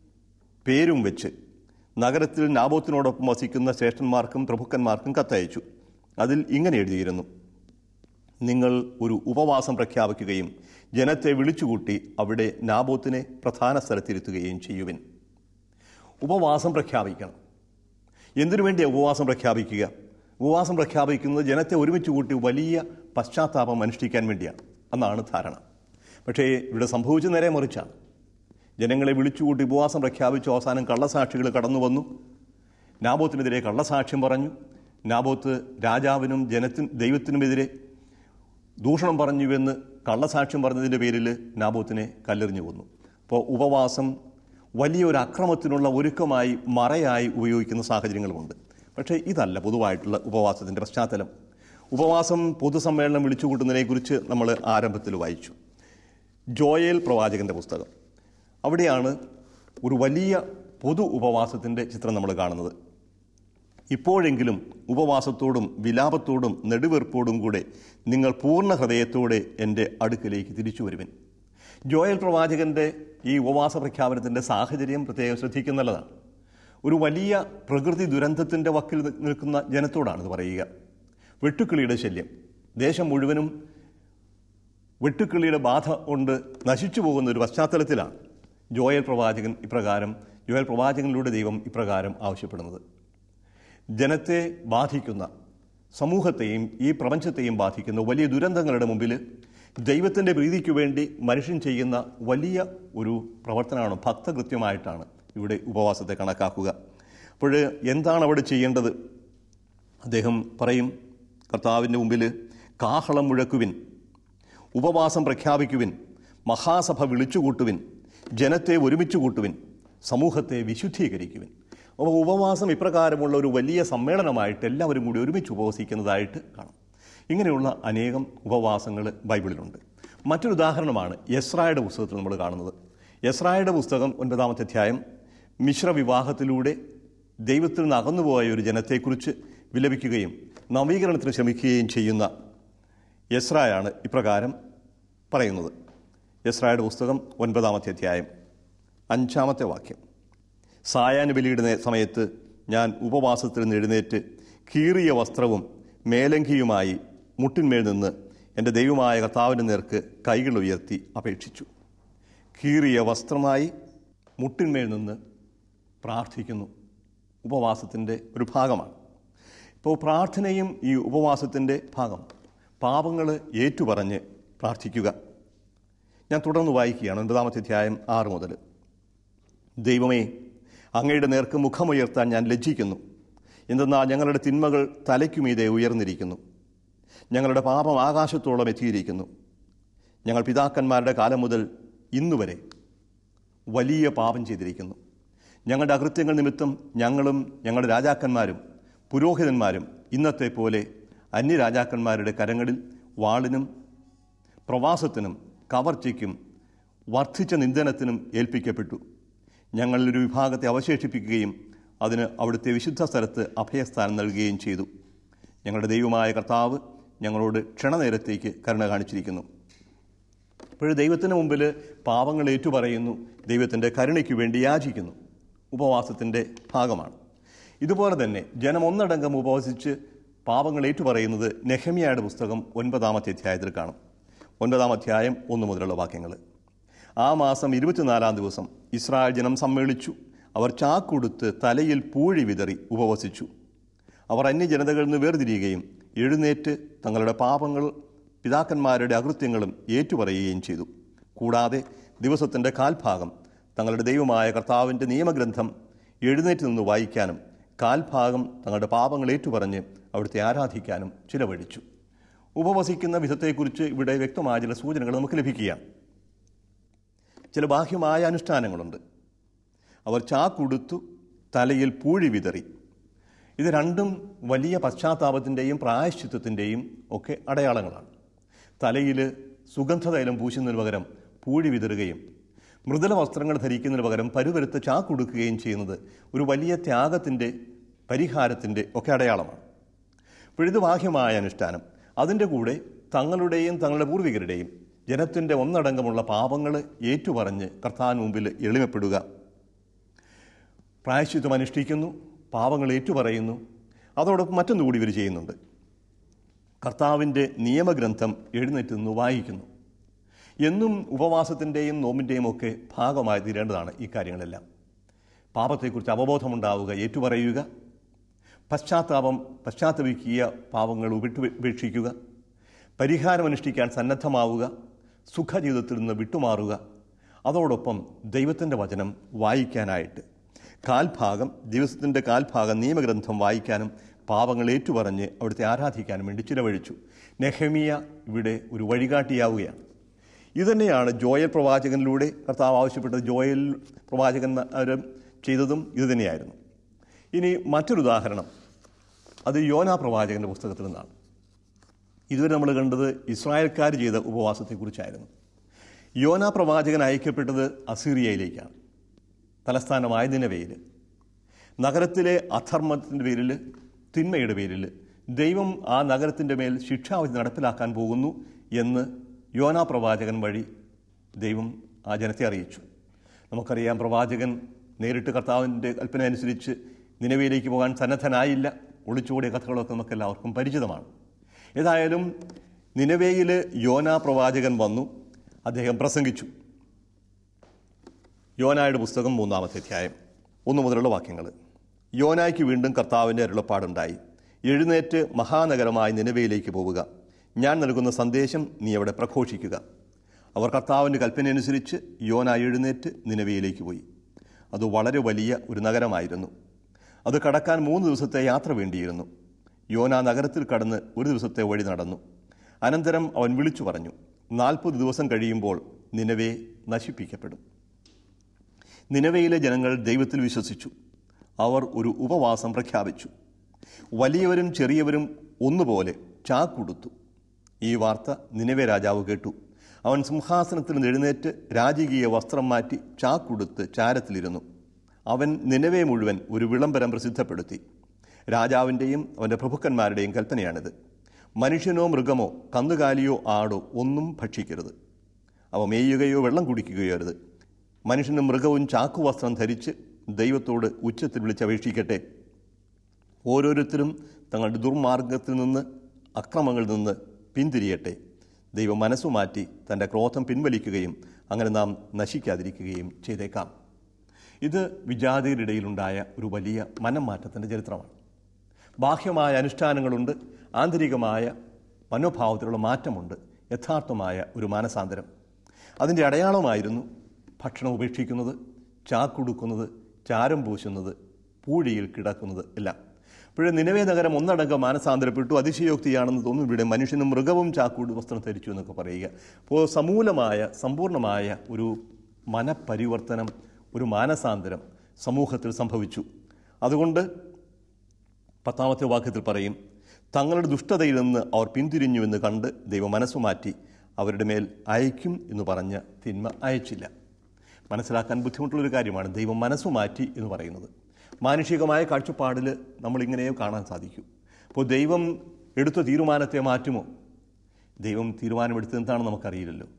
Speaker 1: പേരും വെച്ച് നഗരത്തിൽ നാബോത്തിനോടൊപ്പം വസിക്കുന്ന ശ്രേഷ്ഠന്മാർക്കും പ്രഭുക്കന്മാർക്കും കത്തയച്ചു അതിൽ ഇങ്ങനെ എഴുതിയിരുന്നു നിങ്ങൾ ഒരു ഉപവാസം പ്രഖ്യാപിക്കുകയും ജനത്തെ വിളിച്ചുകൂട്ടി അവിടെ നാബോത്തിനെ പ്രധാന സ്ഥലത്തിരുത്തുകയും ചെയ്യുവിൻ ഉപവാസം പ്രഖ്യാപിക്കണം എന്തിനു വേണ്ടി ഉപവാസം പ്രഖ്യാപിക്കുക ഉപവാസം പ്രഖ്യാപിക്കുന്നത് ജനത്തെ ഒരുമിച്ച് കൂട്ടി വലിയ പശ്ചാത്താപം അനുഷ്ഠിക്കാൻ വേണ്ടിയാണ് എന്നാണ് ധാരണ പക്ഷേ ഇവിടെ സംഭവിച്ചു നേരെ മറിച്ചാണ് ജനങ്ങളെ വിളിച്ചുകൂട്ടി ഉപവാസം പ്രഖ്യാപിച്ചു അവസാനം കള്ളസാക്ഷികൾ കടന്നു വന്നു നാബോത്തിനെതിരെ കള്ളസാക്ഷ്യം പറഞ്ഞു നാബോത്ത് രാജാവിനും ജനത്തിനും ദൈവത്തിനുമെതിരെ ദൂഷണം പറഞ്ഞുവെന്ന് കള്ളസാക്ഷ്യം പറഞ്ഞതിൻ്റെ പേരിൽ നാബോത്തിനെ കല്ലെറിഞ്ഞു കൊന്നു അപ്പോൾ ഉപവാസം വലിയൊരു അക്രമത്തിനുള്ള ഒരുക്കമായി മറയായി ഉപയോഗിക്കുന്ന സാഹചര്യങ്ങളുമുണ്ട് പക്ഷേ ഇതല്ല പൊതുവായിട്ടുള്ള ഉപവാസത്തിൻ്റെ പശ്ചാത്തലം ഉപവാസം പൊതുസമ്മേളനം വിളിച്ചുകൂട്ടുന്നതിനെക്കുറിച്ച് നമ്മൾ ആരംഭത്തിൽ വായിച്ചു ജോയേൽ പ്രവാചകന്റെ പുസ്തകം അവിടെയാണ് ഒരു വലിയ പൊതു ഉപവാസത്തിൻ്റെ ചിത്രം നമ്മൾ കാണുന്നത് ഇപ്പോഴെങ്കിലും ഉപവാസത്തോടും വിലാപത്തോടും നെടുവീർപ്പോടും കൂടെ നിങ്ങൾ പൂർണ്ണ ഹൃദയത്തോടെ എൻ്റെ അടുക്കലേക്ക് തിരിച്ചു വരുവിൻ ജോയൽ പ്രവാചകന്റെ ഈ ഉപവാസ പ്രഖ്യാപനത്തിൻ്റെ സാഹചര്യം പ്രത്യേകം ശ്രദ്ധിക്കുന്നുള്ളതാണ് ഒരു വലിയ പ്രകൃതി ദുരന്തത്തിൻ്റെ വക്കിൽ നി- നിൽക്കുന്ന ജനത്തോടാണ് ഇത് പറയുക വെട്ടുക്കിളിയുടെ ശല്യം ദേശം മുഴുവനും വെട്ടുക്കിളിയുടെ ബാധ കൊണ്ട് നശിച്ചു പോകുന്ന ഒരു പശ്ചാത്തലത്തിലാണ് ജോയൽ പ്രവാചകൻ ഇപ്രകാരം ജോയൽ പ്രവാചകനിലൂടെ ദൈവം ഇപ്രകാരം ആവശ്യപ്പെടുന്നത് ജനത്തെ ബാധിക്കുന്ന സമൂഹത്തെയും ഈ പ്രപഞ്ചത്തെയും ബാധിക്കുന്ന വലിയ ദുരന്തങ്ങളുടെ മുമ്പിൽ ദൈവത്തിൻ്റെ പ്രീതിക്ക് വേണ്ടി മനുഷ്യൻ ചെയ്യുന്ന വലിയ ഒരു പ്രവർത്തനമാണ് ഭക്തകൃത്യമായിട്ടാണ് ഇവിടെ ഉപവാസത്തെ കണക്കാക്കുക അപ്പോൾ എന്താണ് അവിടെ ചെയ്യേണ്ടത് അദ്ദേഹം പറയും കർത്താവിൻ്റെ മുമ്പിൽ കാഹളം മുഴക്കുവിൻ ഉപവാസം പ്രഖ്യാപിക്കുവിൻ മഹാസഭ വിളിച്ചുകൂട്ടുവിൻ ജനത്തെ ഒരുമിച്ച് കൂട്ടുവിൻ സമൂഹത്തെ വിശുദ്ധീകരിക്കുവിൻ അപ്പോൾ ഉപവാസം ഇപ്രകാരമുള്ള ഒരു വലിയ സമ്മേളനമായിട്ട് എല്ലാവരും കൂടി ഒരുമിച്ച് ഉപവസിക്കുന്നതായിട്ട് കാണാം ഇങ്ങനെയുള്ള അനേകം ഉപവാസങ്ങൾ ബൈബിളിലുണ്ട് മറ്റൊരു ഉദാഹരണമാണ് യസ്രായുടെ പുസ്തകത്തിൽ നമ്മൾ കാണുന്നത് യസ്രായുടെ പുസ്തകം ഒൻപതാമത്തെ അധ്യായം മിശ്രവിവാഹത്തിലൂടെ ദൈവത്തിൽ നിന്ന് അകന്നുപോയ ഒരു ജനത്തെക്കുറിച്ച് വിലപിക്കുകയും നവീകരണത്തിന് ശ്രമിക്കുകയും ചെയ്യുന്ന യസ്രായാണ് ഇപ്രകാരം പറയുന്നത് യസ്രായുടെ പുസ്തകം ഒൻപതാമത്തെ അധ്യായം അഞ്ചാമത്തെ വാക്യം സായാഹ്ന ബലിയുടെ നേ- സമയത്ത് ഞാൻ ഉപവാസത്തിൽ നിന്ന് എഴുന്നേറ്റ് കീറിയ വസ്ത്രവും മേലങ്കിയുമായി മുട്ടിന്മേൽ നിന്ന് എൻ്റെ ദൈവമായ കർത്താവിൻ്റെ നേർക്ക് കൈകൾ ഉയർത്തി അപേക്ഷിച്ചു കീറിയ വസ്ത്രമായി മുട്ടിന്മേൽ നിന്ന് പ്രാർത്ഥിക്കുന്നു ഉപവാസത്തിൻ്റെ ഒരു ഭാഗമാണ് ഇപ്പോൾ പ്രാർത്ഥനയും ഈ ഉപവാസത്തിൻ്റെ ഭാഗം പാപങ്ങൾ ഏറ്റുപറഞ്ഞ് പ്രാർത്ഥിക്കുക ഞാൻ തുടർന്ന് വായിക്കുകയാണ് ഒൻപതാമത്തെ അധ്യായം ആറ് മുതൽ ദൈവമേ അങ്ങയുടെ നേർക്ക് മുഖമുയർത്താൻ ഞാൻ ലജ്ജിക്കുന്നു എന്തെന്നാൽ ഞങ്ങളുടെ തിന്മകൾ തലയ്ക്കുമീതെ ഉയർന്നിരിക്കുന്നു ഞങ്ങളുടെ പാപം ആകാശത്തോളം എത്തിയിരിക്കുന്നു ഞങ്ങൾ പിതാക്കന്മാരുടെ കാലം മുതൽ ഇന്നുവരെ വലിയ പാപം ചെയ്തിരിക്കുന്നു ഞങ്ങളുടെ അകൃത്യങ്ങൾ നിമിത്തം ഞങ്ങളും ഞങ്ങളുടെ രാജാക്കന്മാരും പുരോഹിതന്മാരും ഇന്നത്തെ പോലെ അന്യരാജാക്കന്മാരുടെ കരങ്ങളിൽ വാളിനും പ്രവാസത്തിനും കവർച്ചയ്ക്കും വർദ്ധിച്ച നിന്ദനത്തിനും ഏൽപ്പിക്കപ്പെട്ടു ഞങ്ങളിലൊരു വിഭാഗത്തെ അവശേഷിപ്പിക്കുകയും അതിന് അവിടുത്തെ വിശുദ്ധ സ്ഥലത്ത് അഭയസ്ഥാനം നൽകുകയും ചെയ്തു ഞങ്ങളുടെ ദൈവമായ കർത്താവ് ഞങ്ങളോട് ക്ഷണനേരത്തേക്ക് കരുണ കാണിച്ചിരിക്കുന്നു ഇപ്പോൾ ദൈവത്തിന് മുമ്പിൽ പാപങ്ങൾ ഏറ്റുപറയുന്നു ദൈവത്തിൻ്റെ കരുണയ്ക്ക് വേണ്ടി യാചിക്കുന്നു ഉപവാസത്തിൻ്റെ ഭാഗമാണ് ഇതുപോലെ തന്നെ ജനം ഒന്നടങ്കം ഉപവസിച്ച് പാപങ്ങൾ ഏറ്റുപറയുന്നത് നെഹമിയയുടെ പുസ്തകം ഒൻപതാമത്തെ അധ്യായത്തിൽ കാണും ഒൻപതാം അധ്യായം ഒന്ന് മുതലുള്ള വാക്യങ്ങൾ ആ മാസം ഇരുപത്തിനാലാം ദിവസം ഇസ്രായേൽ ജനം സമ്മേളിച്ചു അവർ ചാക്കുടുത്ത് തലയിൽ പൂഴി വിതറി ഉപവസിച്ചു അവർ അന്യജനതകളിൽ നിന്ന് വേർതിരിയുകയും എഴുന്നേറ്റ് തങ്ങളുടെ പാപങ്ങൾ പിതാക്കന്മാരുടെ അകൃത്യങ്ങളും ഏറ്റുപറയുകയും ചെയ്തു കൂടാതെ ദിവസത്തിൻ്റെ കാൽഭാഗം തങ്ങളുടെ ദൈവമായ കർത്താവിൻ്റെ നിയമഗ്രന്ഥം എഴുന്നേറ്റ് നിന്ന് വായിക്കാനും കാൽഭാഗം തങ്ങളുടെ പാപങ്ങൾ ഏറ്റുപറഞ്ഞ് അവിടുത്തെ ആരാധിക്കാനും ചിലവഴിച്ചു ഉപവസിക്കുന്ന വിധത്തെക്കുറിച്ച് ഇവിടെ വ്യക്തമായ ചില സൂചനകൾ നമുക്ക് ലഭിക്കുകയാണ് ചില ബാഹ്യമായ അനുഷ്ഠാനങ്ങളുണ്ട് അവർ ചാക്കുടുത്തു തലയിൽ പൂഴി വിതറി ഇത് രണ്ടും വലിയ പശ്ചാത്താപത്തിൻ്റെയും പ്രായശ്ചിത്വത്തിൻ്റെയും ഒക്കെ അടയാളങ്ങളാണ് തലയിൽ സുഗന്ധതൈലം പൂശുന്നതിന് പകരം പൂഴി വിതറുകയും മൃദുല വസ്ത്രങ്ങൾ ധരിക്കുന്നതിന് പകരം പരുവരുത്ത് ചാക്കുടുക്കുകയും ചെയ്യുന്നത് ഒരു വലിയ ത്യാഗത്തിൻ്റെ പരിഹാരത്തിൻ്റെ ഒക്കെ അടയാളമാണ് ഇപ്പോഴിത് ബാഹ്യമായ അനുഷ്ഠാനം അതിൻ്റെ കൂടെ തങ്ങളുടെയും തങ്ങളുടെ പൂർവികരുടെയും ജനത്തിൻ്റെ ഒന്നടങ്കമുള്ള പാപങ്ങൾ ഏറ്റുപറഞ്ഞ് കർത്താവിന് മുമ്പിൽ എളിമപ്പെടുക പ്രായശ്ചിത്വം അനുഷ്ഠിക്കുന്നു പാപങ്ങൾ ഏറ്റുപറയുന്നു അതോടൊപ്പം മറ്റൊന്നു കൂടി ഇവർ ചെയ്യുന്നുണ്ട് കർത്താവിൻ്റെ നിയമഗ്രന്ഥം എഴുന്നേറ്റ് നിന്ന് വായിക്കുന്നു എന്നും ഉപവാസത്തിൻ്റെയും നോമ്പിൻ്റെയും ഒക്കെ ഭാഗമായി തീരേണ്ടതാണ് ഈ കാര്യങ്ങളെല്ലാം പാപത്തെക്കുറിച്ച് അവബോധമുണ്ടാവുക ഏറ്റുപറയുക പശ്ചാത്താപം പശ്ചാത്തപിക്കുക പാപങ്ങൾ വിട്ടു ഉപേക്ഷിക്കുക പരിഹാരം അനുഷ്ഠിക്കാൻ സന്നദ്ധമാവുക സുഖജീവിതത്തിൽ നിന്ന് വിട്ടുമാറുക അതോടൊപ്പം ദൈവത്തിൻ്റെ വചനം വായിക്കാനായിട്ട് കാൽഭാഗം ദിവസത്തിൻ്റെ കാൽഭാഗം നിയമഗ്രന്ഥം വായിക്കാനും പാപങ്ങൾ ഏറ്റുപറഞ്ഞ് അവിടുത്തെ ആരാധിക്കാനും വേണ്ടി ചിലവഴിച്ചു നെഹമിയ ഇവിടെ ഒരു വഴികാട്ടിയാവുകയാണ് ഇതുതന്നെയാണ് ജോയൽ പ്രവാചകനിലൂടെ കർത്താവ് ആവശ്യപ്പെട്ടത് ജോയൽ പ്രവാചകൻ ചെയ്തതും ഇതുതന്നെയായിരുന്നു ഇനി മറ്റൊരു ഉദാഹരണം അത് യോനാ പ്രവാചകന്റെ പുസ്തകത്തിൽ നിന്നാണ് ഇതുവരെ നമ്മൾ കണ്ടത് ഇസ്രായേൽക്കാർ ചെയ്ത ഉപവാസത്തെക്കുറിച്ചായിരുന്നു യോനാ പ്രവാചകൻ അയക്കപ്പെട്ടത് അസീറിയയിലേക്കാണ് തലസ്ഥാനമായ നിലവയിൽ നഗരത്തിലെ അധർമ്മത്തിൻ്റെ പേരിൽ തിന്മയുടെ പേരിൽ ദൈവം ആ നഗരത്തിൻ്റെ മേൽ ശിക്ഷാവിധി നടപ്പിലാക്കാൻ പോകുന്നു എന്ന് യോനാ പ്രവാചകൻ വഴി ദൈവം ആ ജനത്തെ അറിയിച്ചു നമുക്കറിയാം പ്രവാചകൻ നേരിട്ട് കർത്താവിൻ്റെ കൽപ്പന അനുസരിച്ച് നിലവിലേക്ക് പോകാൻ സന്നദ്ധനായില്ല ഒളിച്ചോടിയ കഥകളൊക്കെ നമുക്ക് എല്ലാവർക്കും പരിചിതമാണ് ഏതായാലും നിലവേയിൽ യോനാ പ്രവാചകൻ വന്നു അദ്ദേഹം പ്രസംഗിച്ചു യോനായുടെ പുസ്തകം മൂന്നാമത്തെ അധ്യായം ഒന്നു മുതലുള്ള വാക്യങ്ങൾ യോനായ്ക്ക് വീണ്ടും കർത്താവിൻ്റെ അരുളപ്പാടുണ്ടായി എഴുന്നേറ്റ് മഹാനഗരമായ നിലവയിലേക്ക് പോവുക ഞാൻ നൽകുന്ന സന്ദേശം നീ അവിടെ പ്രഘോഷിക്കുക അവർ കർത്താവിൻ്റെ കൽപ്പനയനുസരിച്ച് യോന എഴുന്നേറ്റ് നിലവയിലേക്ക് പോയി അത് വളരെ വലിയ ഒരു നഗരമായിരുന്നു അത് കടക്കാൻ മൂന്ന് ദിവസത്തെ യാത്ര വേണ്ടിയിരുന്നു യോന നഗരത്തിൽ കടന്ന് ഒരു ദിവസത്തെ വഴി നടന്നു അനന്തരം അവൻ വിളിച്ചു പറഞ്ഞു നാൽപ്പത് ദിവസം കഴിയുമ്പോൾ നിലവെ നശിപ്പിക്കപ്പെടും നിലവയിലെ ജനങ്ങൾ ദൈവത്തിൽ വിശ്വസിച്ചു അവർ ഒരു ഉപവാസം പ്രഖ്യാപിച്ചു വലിയവരും ചെറിയവരും ഒന്നുപോലെ ചാക്കുടുത്തു ഈ വാർത്ത നിലവെ രാജാവ് കേട്ടു അവൻ സിംഹാസനത്തിൽ നിന്ന് എഴുന്നേറ്റ് രാജകീയ വസ്ത്രം മാറ്റി ചാക്കുടുത്ത് ചാരത്തിലിരുന്നു അവൻ നിലവെ മുഴുവൻ ഒരു വിളംബരം പ്രസിദ്ധപ്പെടുത്തി രാജാവിൻ്റെയും അവൻ്റെ പ്രഭുക്കന്മാരുടെയും കൽപ്പനയാണിത് മനുഷ്യനോ മൃഗമോ കന്നുകാലിയോ ആടോ ഒന്നും ഭക്ഷിക്കരുത് അവ മേയുകയോ വെള്ളം കുടിക്കുകയോ അരുത് മനുഷ്യനും മൃഗവും ചാക്കുവസ്ത്രം ധരിച്ച് ദൈവത്തോട് ഉച്ചത്തിൽ വിളിച്ചപേക്ഷിക്കട്ടെ ഓരോരുത്തരും തങ്ങളുടെ ദുർമാർഗത്തിൽ നിന്ന് അക്രമങ്ങളിൽ നിന്ന് പിന്തിരിയട്ടെ ദൈവം മനസ്സു മാറ്റി തൻ്റെ ക്രോധം പിൻവലിക്കുകയും അങ്ങനെ നാം നശിക്കാതിരിക്കുകയും ചെയ്തേക്കാം ഇത് വിജാതിയുടെ ഇടയിലുണ്ടായ ഒരു വലിയ മനംമാറ്റത്തിൻ്റെ ചരിത്രമാണ് ബാഹ്യമായ അനുഷ്ഠാനങ്ങളുണ്ട് ആന്തരികമായ മനോഭാവത്തിലുള്ള മാറ്റമുണ്ട് യഥാർത്ഥമായ ഒരു മാനസാന്തരം അതിൻ്റെ അടയാളമായിരുന്നു ഭക്ഷണം ഉപേക്ഷിക്കുന്നത് ചാക്കുടുക്കുന്നത് ചാരം പൂശുന്നത് പൂഴിയിൽ കിടക്കുന്നത് എല്ലാം ഇപ്പോഴും നിലവേ നഗരം ഒന്നടങ്കം മാനസാന്തരപ്പെട്ടു അതിശയോക്തിയാണെന്ന് തോന്നുന്നു ഇവിടെ മനുഷ്യനും മൃഗവും ചാക്കൂട് വസ്ത്രം ധരിച്ചു എന്നൊക്കെ പറയുക അപ്പോൾ സമൂലമായ സമ്പൂർണമായ ഒരു മനപരിവർത്തനം ഒരു മാനസാന്തരം സമൂഹത്തിൽ സംഭവിച്ചു അതുകൊണ്ട് പത്താമത്തെ വാക്യത്തിൽ പറയും തങ്ങളുടെ ദുഷ്ടതയിൽ നിന്ന് അവർ പിന്തിരിഞ്ഞുവെന്ന് കണ്ട് ദൈവം മനസ്സു മാറ്റി അവരുടെ മേൽ അയക്കും എന്ന് പറഞ്ഞ തിന്മ അയച്ചില്ല മനസ്സിലാക്കാൻ ബുദ്ധിമുട്ടുള്ളൊരു കാര്യമാണ് ദൈവം മനസ്സു മാറ്റി എന്ന് പറയുന്നത് മാനുഷികമായ കാഴ്ചപ്പാടിൽ നമ്മളിങ്ങനെയോ കാണാൻ സാധിക്കും അപ്പോൾ ദൈവം എടുത്ത തീരുമാനത്തെ മാറ്റുമോ ദൈവം തീരുമാനമെടുത്തതെന്താണെന്ന് നമുക്കറിയില്ലല്ലോ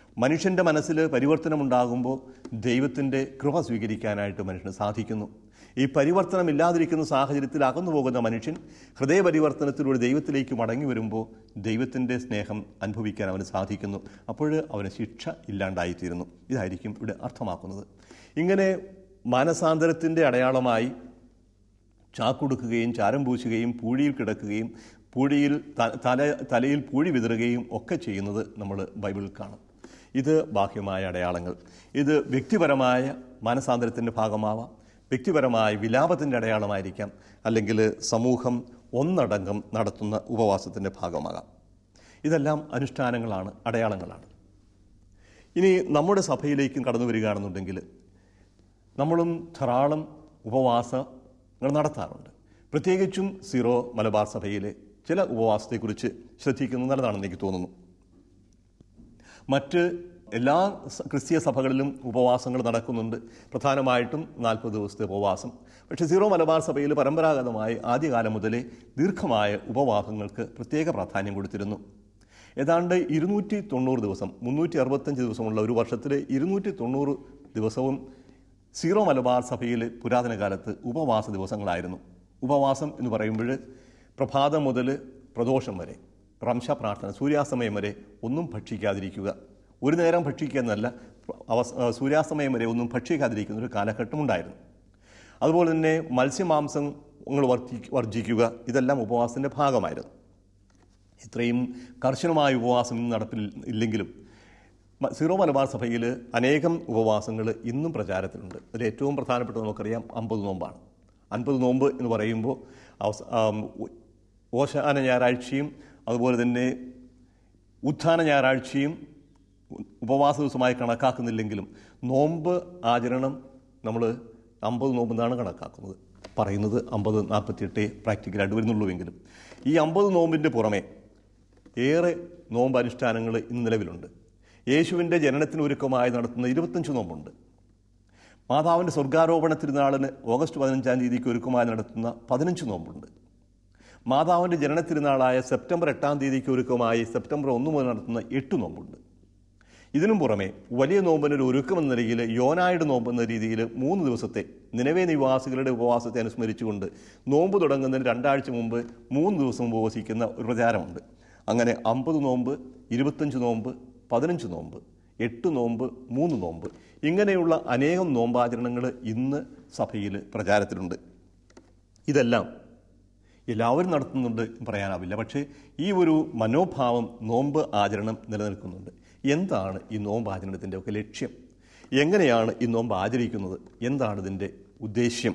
Speaker 1: മനുഷ്യൻ്റെ മനസ്സിൽ പരിവർത്തനമുണ്ടാകുമ്പോൾ ദൈവത്തിൻ്റെ കൃപ സ്വീകരിക്കാനായിട്ട് മനുഷ്യന് സാധിക്കുന്നു ഈ പരിവർത്തനം ഇല്ലാതിരിക്കുന്ന സാഹചര്യത്തിൽ അകന്നു പോകുന്ന മനുഷ്യൻ ഹൃദയപരിവർത്തനത്തിലൂടെ ദൈവത്തിലേക്ക് മടങ്ങി വരുമ്പോൾ ദൈവത്തിൻ്റെ സ്നേഹം അനുഭവിക്കാൻ അവന് സാധിക്കുന്നു അപ്പോൾ അവന് ശിക്ഷ ഇല്ലാണ്ടായിത്തീരുന്നു ഇതായിരിക്കും ഇവിടെ അർത്ഥമാക്കുന്നത് ഇങ്ങനെ മാനസാന്തരത്തിൻ്റെ അടയാളമായി ചാക്കുടുക്കുകയും ചാരം പൂശുകയും പൂഴിയിൽ കിടക്കുകയും പൂഴിയിൽ ത- തല തലയിൽ പൂഴി വിതറുകയും ഒക്കെ ചെയ്യുന്നത് നമ്മൾ ബൈബിളിൽ കാണും ഇത് ബാഹ്യമായ അടയാളങ്ങൾ ഇത് വ്യക്തിപരമായ മാനസാന്തരത്തിൻ്റെ ഭാഗമാവാം വ്യക്തിപരമായ വിലാപത്തിൻ്റെ അടയാളമായിരിക്കാം അല്ലെങ്കിൽ സമൂഹം ഒന്നടങ്കം നടത്തുന്ന ഉപവാസത്തിൻ്റെ ഭാഗമാകാം ഇതെല്ലാം അനുഷ്ഠാനങ്ങളാണ് അടയാളങ്ങളാണ് ഇനി നമ്മുടെ സഭയിലേക്കും കടന്നു വരികയാണെന്നുണ്ടെങ്കിൽ നമ്മളും ധാരാളം ഉപവാസങ്ങൾ നടത്താറുണ്ട് പ്രത്യേകിച്ചും സീറോ മലബാർ സഭയിലെ ചില ഉപവാസത്തെക്കുറിച്ച് ശ്രദ്ധിക്കുന്നത് നല്ലതാണെന്ന് എനിക്ക് തോന്നുന്നു മറ്റ് എല്ലാ സ- ക്രിസ്തീയ സഭകളിലും ഉപവാസങ്ങൾ നടക്കുന്നുണ്ട് പ്രധാനമായിട്ടും നാൽപ്പത് ദിവസത്തെ ഉപവാസം പക്ഷേ സീറോ മലബാർ സഭയിൽ പരമ്പരാഗതമായി ആദ്യകാലം മുതലേ ദീർഘമായ ഉപവാസങ്ങൾക്ക് പ്രത്യേക പ്രാധാന്യം കൊടുത്തിരുന്നു ഏതാണ്ട് ഇരുന്നൂറ്റി തൊണ്ണൂറ് ദിവസം മുന്നൂറ്റി അറുപത്തഞ്ച് ദിവസമുള്ള ഒരു വർഷത്തിലെ ഇരുന്നൂറ്റി തൊണ്ണൂറ് ദിവസവും സീറോ മലബാർ സഭയിൽ പുരാതന കാലത്ത് ഉപവാസ ദിവസങ്ങളായിരുന്നു ഉപവാസം എന്ന് പറയുമ്പോൾ പ്രഭാതം മുതൽ പ്രദോഷം വരെ റംശ പ്രാർത്ഥന സൂര്യാസ്തമയം വരെ ഒന്നും ഭക്ഷിക്കാതിരിക്കുക ഒരു നേരം ഭക്ഷിക്കുക എന്നല്ല അവസ് ആ, സൂര്യാസ്തമയം വരെ ഒന്നും ഭക്ഷിക്കാതിരിക്കുന്ന ഒരു കാലഘട്ടമുണ്ടായിരുന്നു അതുപോലെ തന്നെ മത്സ്യമാംസങ്ങൾ വർദ്ധി വർജിക്കുക ഇതെല്ലാം ഉപവാസത്തിൻ്റെ ഭാഗമായിരുന്നു ഇത്രയും കർശനമായ ഉപവാസം ഇന്ന് നടപ്പിൽ ഇല്ലെങ്കിലും മ- സീറോ മലബാർ സഭയിൽ അനേകം ഉപവാസങ്ങൾ ഇന്നും പ്രചാരത്തിലുണ്ട് അതിൽ ഏറ്റവും പ്രധാനപ്പെട്ട നമുക്കറിയാം അമ്പത് നോമ്പാണ് അൻപത് നോമ്പ് എന്ന് പറയുമ്പോൾ അവസ ആം, ഉ- ഓശാന ഞായറാഴ്ചയും അതുപോലെ തന്നെ ഉത്ഥാന ഞായറാഴ്ചയും ഉ- ഉപവാസ ദിവസമായി കണക്കാക്കുന്നില്ലെങ്കിലും നോമ്പ് ആചരണം നമ്മൾ അമ്പത് നോമ്പ് എന്നാണ് കണക്കാക്കുന്നത് പറയുന്നത് അമ്പത് നാൽപ്പത്തിയെട്ട് പ്രാക്ടിക്കലായിട്ട് വരുന്നുള്ളൂവെങ്കിലും ഈ അമ്പത് നോമ്പിൻ്റെ പുറമെ ഏറെ നോമ്പ് അനുഷ്ഠാനങ്ങൾ ഇന്ന് നിലവിലുണ്ട് യേശുവിൻ്റെ ജനനത്തിന് ഒരുക്കമായി നടത്തുന്ന ഇരുപത്തഞ്ച് നോമ്പുണ്ട് മാതാവിൻ്റെ സ്വർഗാരോപണ തിരുനാളിന് ഓഗസ്റ്റ് പതിനഞ്ചാം തീയതിക്ക് ഒരുക്കമായി നടത്തുന്ന പതിനഞ്ച് നോമ്പുണ്ട് മാതാവിൻ്റെ ജനന തിരുനാളായ സെപ്റ്റംബർ എട്ടാം തീയതിക്ക് ഒരുക്കമായി സെപ്റ്റംബർ ഒന്ന് മുതൽ നടത്തുന്ന എട്ട് നോമ്പുണ്ട് ഇതിനും പുറമെ വലിയ നോമ്പിനൊരു ഒരുക്കമെന്ന നിലയിൽ യോനായുടെ നോമ്പ് എന്ന രീതിയിൽ മൂന്ന് ദിവസത്തെ നിലവേ നിവാസികളുടെ ഉപവാസത്തെ അനുസ്മരിച്ചുകൊണ്ട് നോമ്പ് തുടങ്ങുന്നതിന് രണ്ടാഴ്ച മുമ്പ് മൂന്ന് ദിവസം ഉപവസിക്കുന്ന ഒരു പ്രചാരമുണ്ട് അങ്ങനെ അമ്പത് നോമ്പ് ഇരുപത്തഞ്ച് നോമ്പ് പതിനഞ്ച് നോമ്പ് എട്ട് നോമ്പ് മൂന്ന് നോമ്പ് ഇങ്ങനെയുള്ള അനേകം നോമ്പാചരണങ്ങൾ ഇന്ന് സഭയിൽ പ്രചാരത്തിലുണ്ട് ഇതെല്ലാം എല്ലാവരും നടത്തുന്നുണ്ട് എന്ന് പറയാനാവില്ല പക്ഷേ ഈ ഒരു മനോഭാവം നോമ്പ് ആചരണം നിലനിൽക്കുന്നുണ്ട് എന്താണ് ഈ നോമ്പ് ആചരണത്തിൻ്റെ ഒക്കെ ലക്ഷ്യം എങ്ങനെയാണ് ഈ നോമ്പ് ആചരിക്കുന്നത് എന്താണ് ഇതിൻ്റെ ഉദ്ദേശ്യം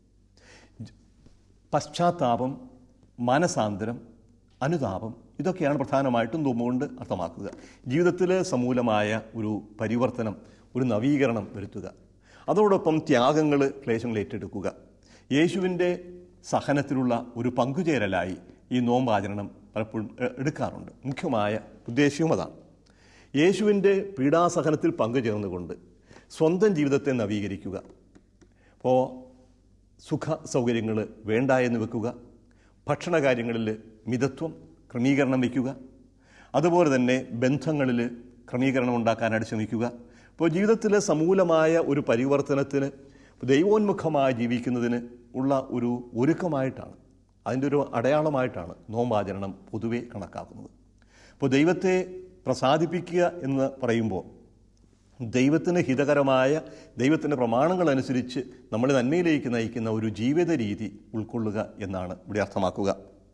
Speaker 1: പശ്ചാത്താപം മാനസാന്തരം അനുതാപം ഇതൊക്കെയാണ് പ്രധാനമായിട്ടും നോമ്പുകൊണ്ട് അർത്ഥമാക്കുക ജീവിതത്തിൽ സമൂലമായ ഒരു പരിവർത്തനം ഒരു നവീകരണം വരുത്തുക അതോടൊപ്പം ത്യാഗങ്ങൾ ക്ലേശങ്ങൾ ഏറ്റെടുക്കുക യേശുവിൻ്റെ സഹനത്തിലുള്ള ഒരു പങ്കുചേരലായി ഈ നോമ്പാചരണം പലപ്പോഴും എ- എടുക്കാറുണ്ട് മുഖ്യമായ ഉദ്ദേശ്യവും അതാണ് യേശുവിൻ്റെ പീഡാസഹനത്തിൽ പങ്കുചേർന്നുകൊണ്ട് സ്വന്തം ജീവിതത്തെ നവീകരിക്കുക അപ്പോൾ സുഖ സൗകര്യങ്ങൾ വേണ്ട എന്ന് വെക്കുക ഭക്ഷണകാര്യങ്ങളിൽ മിതത്വം ക്രമീകരണം വയ്ക്കുക അതുപോലെ തന്നെ ബന്ധങ്ങളിൽ ക്രമീകരണം ഉണ്ടാക്കാനായിട്ട് ശ്രമിക്കുക അപ്പോൾ ജീവിതത്തിലെ സമൂലമായ ഒരു പരിവർത്തനത്തിന് ദൈവോന്മുഖമായി ജീവിക്കുന്നതിന് ഉള്ള ഒരു ഒരുക്കമായിട്ടാണ് അതിൻ്റെ ഒരു അടയാളമായിട്ടാണ് നോമ്പാചരണം പൊതുവെ കണക്കാക്കുന്നത് അപ്പോൾ ദൈവത്തെ പ്രസാദിപ്പിക്കുക എന്ന് പറയുമ്പോൾ ദൈവത്തിന് ഹിതകരമായ ദൈവത്തിൻ്റെ പ്രമാണങ്ങൾ അനുസരിച്ച് നമ്മളെ നന്മയിലേക്ക് നയിക്കുന്ന ഒരു ജീവിത രീതി ഉൾക്കൊള്ളുക എന്നാണ് ഇവിടെ അർത്ഥമാക്കുക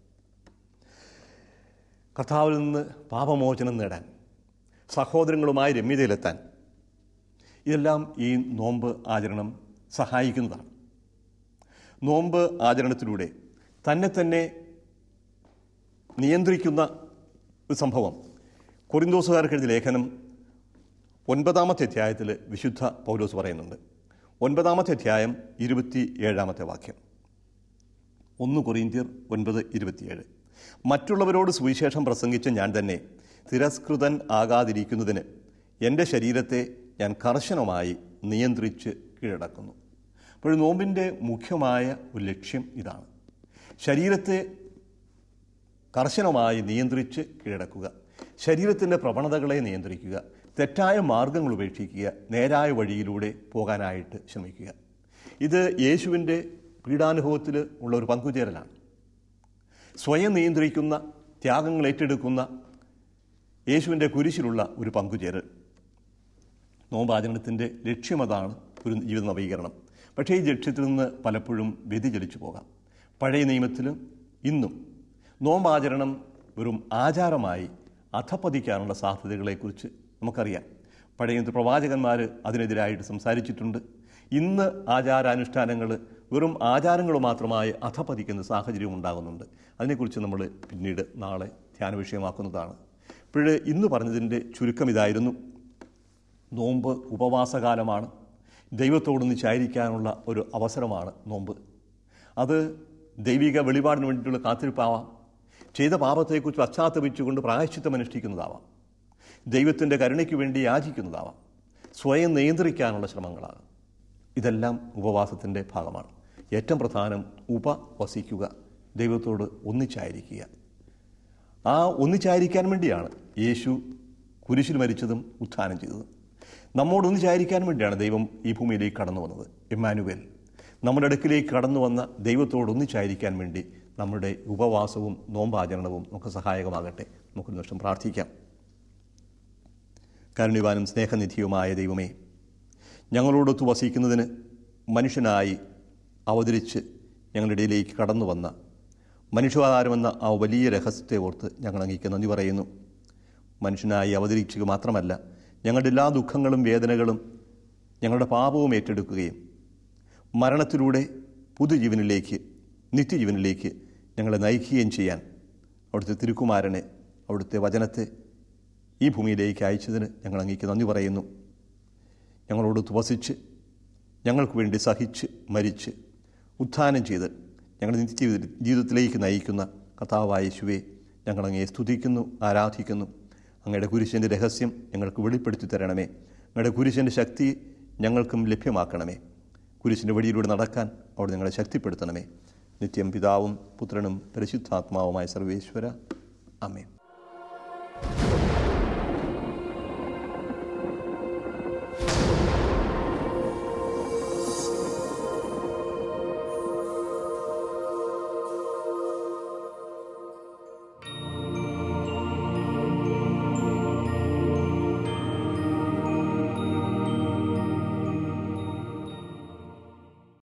Speaker 1: കർത്താവിൽ നിന്ന് പാപമോചനം നേടാൻ സഹോദരങ്ങളുമായി രമ്യതയിലെത്താൻ ഇതെല്ലാം ഈ നോമ്പ് ആചരണം സഹായിക്കുന്നതാണ് നോമ്പ് ആചരണത്തിലൂടെ തന്നെ തന്നെ നിയന്ത്രിക്കുന്ന ഒരു സംഭവം കൊറിന്തോസുകാർക്ക് എഴുതിയ ലേഖനം ഒൻപതാമത്തെ അധ്യായത്തിൽ വിശുദ്ധ പൗലോസ് പറയുന്നുണ്ട് ഒൻപതാമത്തെ അധ്യായം ഇരുപത്തി ഏഴാമത്തെ വാക്യം ഒന്ന് കൊറിന്ത്യർ ഒൻപത് ഇരുപത്തിയേഴ് മറ്റുള്ളവരോട് സുവിശേഷം പ്രസംഗിച്ച ഞാൻ തന്നെ തിരസ്കൃതൻ ആകാതിരിക്കുന്നതിന് എൻ്റെ ശരീരത്തെ ഞാൻ കർശനമായി നിയന്ത്രിച്ച് കീഴടക്കുന്നു അപ്പോൾ നോമ്പിൻ്റെ മുഖ്യമായ ഒരു ലക്ഷ്യം ഇതാണ് ശരീരത്തെ കർശനമായി നിയന്ത്രിച്ച് കീഴടക്കുക ശരീരത്തിൻ്റെ പ്രവണതകളെ നിയന്ത്രിക്കുക തെറ്റായ മാർഗങ്ങൾ ഉപേക്ഷിക്കുക നേരായ വഴിയിലൂടെ പോകാനായിട്ട് ശ്രമിക്കുക ഇത് യേശുവിൻ്റെ പീഡാനുഭവത്തിൽ ഉള്ള ഒരു പങ്കുചേരലാണ് സ്വയം നിയന്ത്രിക്കുന്ന ത്യാഗങ്ങൾ ഏറ്റെടുക്കുന്ന യേശുവിൻ്റെ കുരിശിലുള്ള ഒരു പങ്കുചേരൽ നോമ്പാചരണത്തിൻ്റെ ലക്ഷ്യം അതാണ് ഒരു ജീവിത നവീകരണം പക്ഷേ ഈ ലക്ഷ്യത്തിൽ നിന്ന് പലപ്പോഴും വ്യതിചലിച്ചു പോകാം പഴയ നിയമത്തിലും ഇന്നും നോമ്പാചരണം വെറും ആചാരമായി അധപ്പതിക്കാനുള്ള സാധ്യതകളെക്കുറിച്ച് നമുക്കറിയാം പഴയ നിയമത്തിൽ പ്രവാചകന്മാർ അതിനെതിരായിട്ട് സംസാരിച്ചിട്ടുണ്ട് ഇന്ന് ആചാരാനുഷ്ഠാനങ്ങൾ വെറും ആചാരങ്ങൾ മാത്രമായി അധപ്പതിക്കുന്ന സാഹചര്യം ഉണ്ടാകുന്നുണ്ട് അതിനെക്കുറിച്ച് നമ്മൾ പിന്നീട് നാളെ ധ്യാന വിഷയമാക്കുന്നതാണ് ഇപ്പോഴ് ഇന്ന് പറഞ്ഞതിൻ്റെ ചുരുക്കം ഇതായിരുന്നു നോമ്പ് ഉപവാസകാലമാണ് ദൈവത്തോടൊന്ന് ചായിരിക്കാനുള്ള ഒരു അവസരമാണ് നോമ്പ് അത് ദൈവിക വെളിപാടിന് വേണ്ടിയിട്ടുള്ള കാത്തിരിപ്പാവാം ചെയ്ത പാപത്തെക്കുറിച്ച് പശ്ചാത്തപിച്ചുകൊണ്ട് പ്രായശ്ചിത്തം അനുഷ്ഠിക്കുന്നതാവാം ദൈവത്തിൻ്റെ കരുണയ്ക്ക് വേണ്ടി യാചിക്കുന്നതാവാം സ്വയം നിയന്ത്രിക്കാനുള്ള ശ്രമങ്ങളാകാം ഇതെല്ലാം ഉപവാസത്തിൻ്റെ ഭാഗമാണ് ഏറ്റവും പ്രധാനം ഉപവസിക്കുക ദൈവത്തോട് ഒന്നിച്ചായിരിക്കുക ആ ഒന്നിച്ചായിരിക്കാൻ വേണ്ടിയാണ് യേശു കുരിശിൽ മരിച്ചതും ഉത്ഥാനം ചെയ്തതും നമ്മോട് ഒന്നിച്ചായിരിക്കാൻ വേണ്ടിയാണ് ദൈവം ഈ ഭൂമിയിലേക്ക് കടന്നു വന്നത് എമ്മാനുവേൽ നമ്മുടെ അടുക്കിലേക്ക് കടന്നു വന്ന ദൈവത്തോട് ഒന്നിച്ചായിരിക്കാൻ വേണ്ടി നമ്മുടെ ഉപവാസവും നോമ്പാചരണവും നമുക്ക് സഹായകമാകട്ടെ നമുക്കൊരു നിമിഷം പ്രാർത്ഥിക്കാം കരുണിവാനും സ്നേഹനിധിയുമായ ദൈവമേ ഞങ്ങളോടൊത്ത് വസിക്കുന്നതിന് മനുഷ്യനായി അവതരിച്ച് ഞങ്ങളുടെ ഇടയിലേക്ക് കടന്നു വന്ന മനുഷ്യാധാരമെന്ന ആ വലിയ രഹസ്യത്തെ ഓർത്ത് ഞങ്ങൾ അങ്ങേക്ക് നന്ദി പറയുന്നു മനുഷ്യനായി അവതരിക്കുക മാത്രമല്ല ഞങ്ങളുടെ എല്ലാ ദുഃഖങ്ങളും വേദനകളും ഞങ്ങളുടെ പാപവും ഏറ്റെടുക്കുകയും മരണത്തിലൂടെ പുതുജീവനിലേക്ക് നിത്യജീവനിലേക്ക് ഞങ്ങളെ നയിക്കുകയും ചെയ്യാൻ അവിടുത്തെ തിരുക്കുമാരനെ അവിടുത്തെ വചനത്തെ ഈ ഭൂമിയിലേക്ക് അയച്ചതിന് ഞങ്ങൾ അങ്ങേക്ക് നന്ദി പറയുന്നു ഞങ്ങളോട് തുവസിച്ച് ഞങ്ങൾക്ക് വേണ്ടി സഹിച്ച് മരിച്ച് ഉത്ഥാനം ചെയ്ത് ഞങ്ങളുടെ നിത്യ ജീവിതത്തിലേക്ക് നയിക്കുന്ന കഥാവായ യേശുവെ ഞങ്ങൾ അങ്ങയെ സ്തുതിക്കുന്നു ആരാധിക്കുന്നു അങ്ങയുടെ കുരിശിൻ്റെ രഹസ്യം ഞങ്ങൾക്ക് വെളിപ്പെടുത്തി തരണമേ അങ്ങയുടെ കുരിശിൻ്റെ ശക്തി ഞങ്ങൾക്കും ലഭ്യമാക്കണമേ കുരിശിൻ്റെ വഴിയിലൂടെ നടക്കാൻ അവിടെ ഞങ്ങളെ ശക്തിപ്പെടുത്തണമേ നിത്യം പിതാവും പുത്രനും പരിശുദ്ധാത്മാവുമായ സർവേശ്വര അമേ